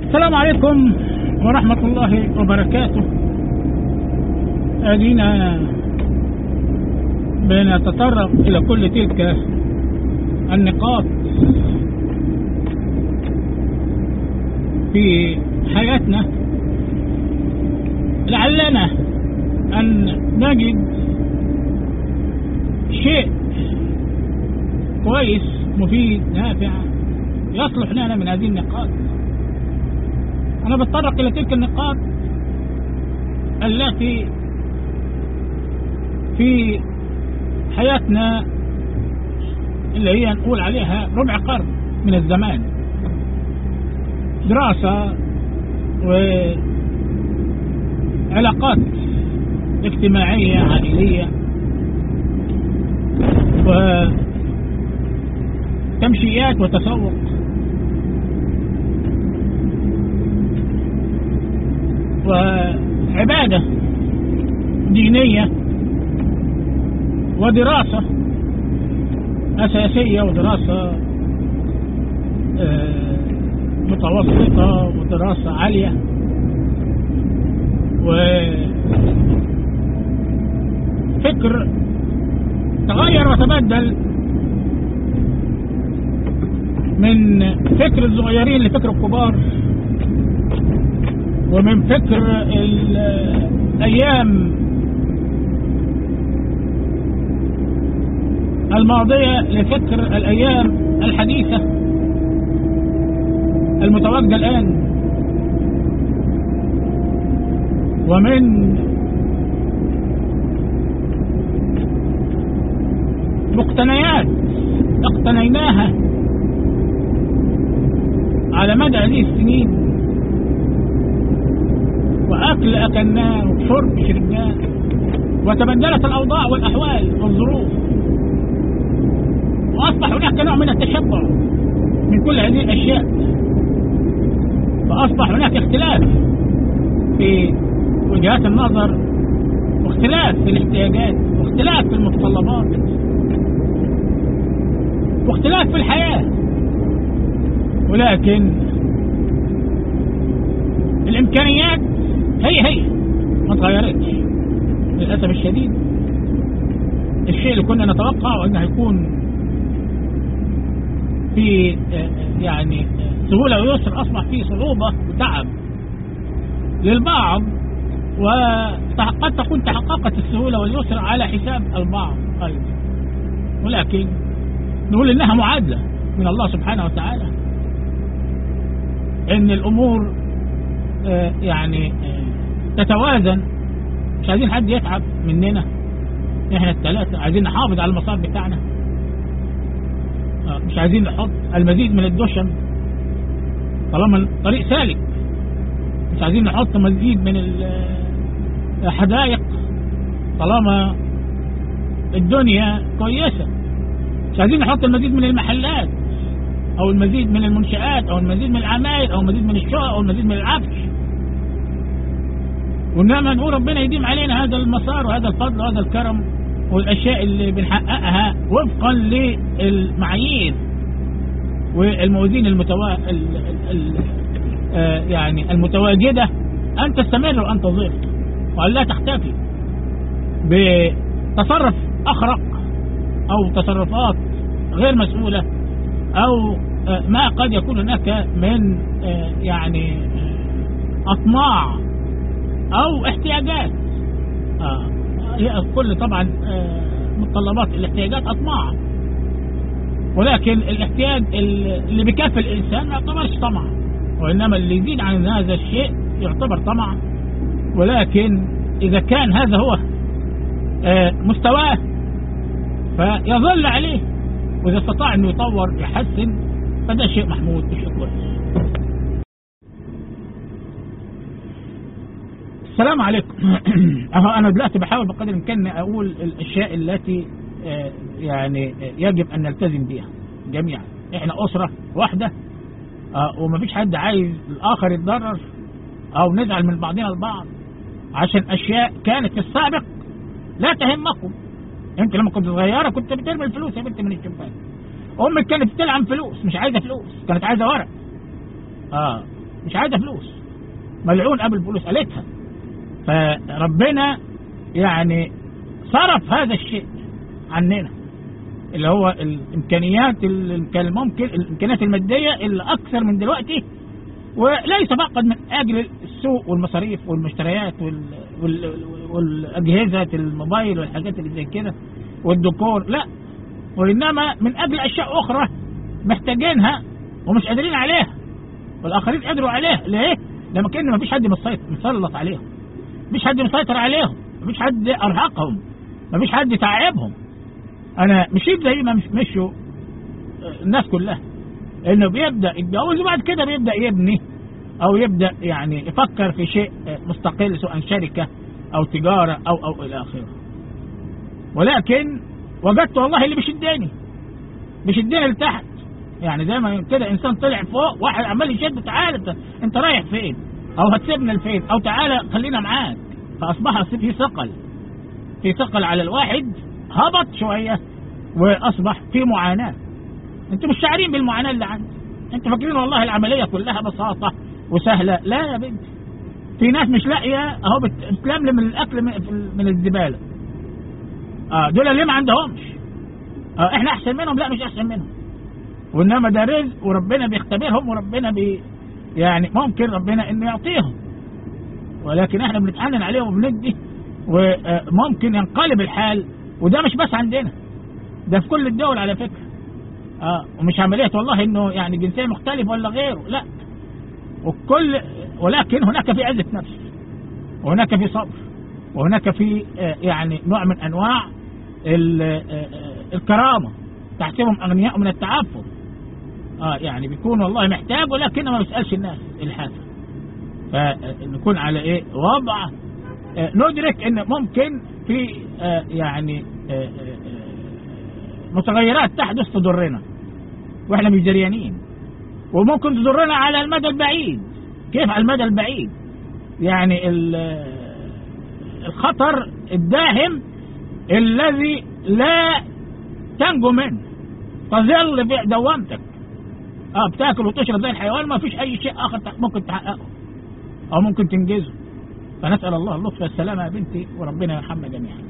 السلام عليكم ورحمة الله وبركاته أدينا بنتطرق إلى كل تلك النقاط في حياتنا لعلنا أن نجد شيء كويس مفيد نافع يصلح لنا من هذه النقاط أنا بتطرق إلى تلك النقاط التي في حياتنا اللي هي نقول عليها ربع قرن من الزمان دراسة وعلاقات اجتماعية عائلية وتمشيات وتسوق وعبادة دينية ودراسة أساسية ودراسة متوسطة ودراسة عالية وفكر تغير وتبدل من فكر الصغيرين لفكر الكبار ومن فكر الأيام الماضية لفكر الأيام الحديثة المتواجدة الآن ومن مقتنيات اقتنيناها على مدى هذه السنين وأكل أكلناه وشرب شربناه وتبدلت الأوضاع والأحوال والظروف وأصبح هناك نوع من التشبع من كل هذه الأشياء فأصبح هناك اختلاف في وجهات النظر واختلاف في الاحتياجات واختلاف في المتطلبات واختلاف في الحياة ولكن الإمكانيات هي هي ما تغيرتش للأسف الشديد الشيء اللي كنا نتوقعه أنه هيكون في يعني سهولة ويسر أصبح فيه صعوبة وتعب للبعض وقد تكون تحققت السهولة واليسر على حساب البعض أيضا ولكن نقول إنها معادلة من الله سبحانه وتعالى إن الأمور يعني تتوازن مش عايزين حد يتعب مننا احنا الثلاثة عايزين نحافظ على المصاب بتاعنا مش عايزين نحط المزيد من الدشم طالما الطريق سالك مش عايزين نحط مزيد من الحدائق طالما الدنيا كويسة مش عايزين نحط المزيد من المحلات او المزيد من المنشآت او المزيد من العماير او المزيد من الشقق او المزيد من العفش وانما نقول ربنا يديم علينا هذا المسار وهذا الفضل وهذا الكرم والاشياء اللي بنحققها وفقا للمعايير والموازين المتوا... ال... ال... آه يعني المتواجدة أن تستمر وأن تظل وأن لا تختفي بتصرف أخرق أو تصرفات غير مسؤولة أو آه ما قد يكون هناك من آه يعني أطماع أو احتياجات هي كل طبعا متطلبات الاحتياجات أطماع ولكن الاحتياج اللي بيكفي الإنسان ما يعتبرش طمع وإنما اللي يزيد عن هذا الشيء يعتبر طمع ولكن إذا كان هذا هو مستواه فيظل عليه وإذا استطاع أنه يطور يحسن فده شيء محمود وشيء كويس السلام عليكم أهو أنا دلوقتي بحاول بقدر الإمكان أقول الأشياء التي يعني يجب أن نلتزم بها جميعا إحنا أسرة واحدة ومفيش حد عايز الآخر يتضرر أو نزعل من بعضنا البعض عشان أشياء كانت في السابق لا تهمكم أنت لما كنت صغيرة كنت بترمي الفلوس يا بنت من الشباك أمك كانت بتلعب فلوس مش عايزة فلوس كانت عايزة ورق آه مش عايزة فلوس ملعون ابو الفلوس قالتها فربنا يعني صرف هذا الشيء عننا اللي هو الامكانيات اللي كان ممكن الامكانيات الماديه اللي اكثر من دلوقتي وليس فقط من اجل السوق والمصاريف والمشتريات وال... وال... والاجهزه الموبايل والحاجات اللي زي كده والديكور لا وانما من اجل اشياء اخرى محتاجينها ومش قادرين عليها والاخرين قدروا عليها ليه؟ لما كان ما فيش حد مسلط عليهم مفيش حد مسيطر عليهم مفيش حد ارهقهم مفيش حد تعبهم انا مشيت زي ما مشوا الناس كلها انه بيبدا يتجوز وبعد كده بيبدا يبني او يبدا يعني يفكر في شيء مستقل سواء شركه او تجاره او او الى اخره ولكن وجدت والله اللي بيشدني بيشدني لتحت يعني زي ما كده انسان طلع فوق واحد عمال يشد تعالى انت, انت رايح فين او هتسيبنا لفين او تعالى خلينا معاك فاصبح في ثقل في ثقل على الواحد هبط شويه واصبح في معاناه انتوا مش شاعرين بالمعاناه اللي عندي انتوا فاكرين والله العمليه كلها بساطه وسهله لا يا بنتي في ناس مش لاقيه اهو بتلملم من الاكل من, من الزباله اه دول ليه ما عندهمش آه احنا احسن منهم لا مش احسن منهم وانما ده رزق وربنا بيختبرهم وربنا بي يعني ممكن ربنا انه يعطيهم ولكن احنا بنتحنن عليهم وبندي وممكن ينقلب الحال وده مش بس عندنا ده في كل الدول على فكره اه ومش عمليه والله انه يعني جنسيه مختلف ولا غيره لا وكل ولكن هناك في عزه نفس وهناك في صبر وهناك في آه يعني نوع من انواع آه الكرامه تحسبهم اغنياء من التعفف اه يعني بيكون والله محتاج ولكنه ما بيسالش الناس الحاجه فنكون على ايه وضع آه ندرك ان ممكن في آه يعني آه متغيرات تحدث تضرنا واحنا مش دريانين وممكن تضرنا على المدى البعيد كيف على المدى البعيد يعني الخطر الداهم الذي لا تنجو منه تظل في دوامتك اه بتاكل وتشرب زي الحيوان ما فيش اي شيء اخر ممكن تحققه او ممكن تنجزه فنسال الله اللطف والسلامه يا بنتي وربنا يرحمنا جميعا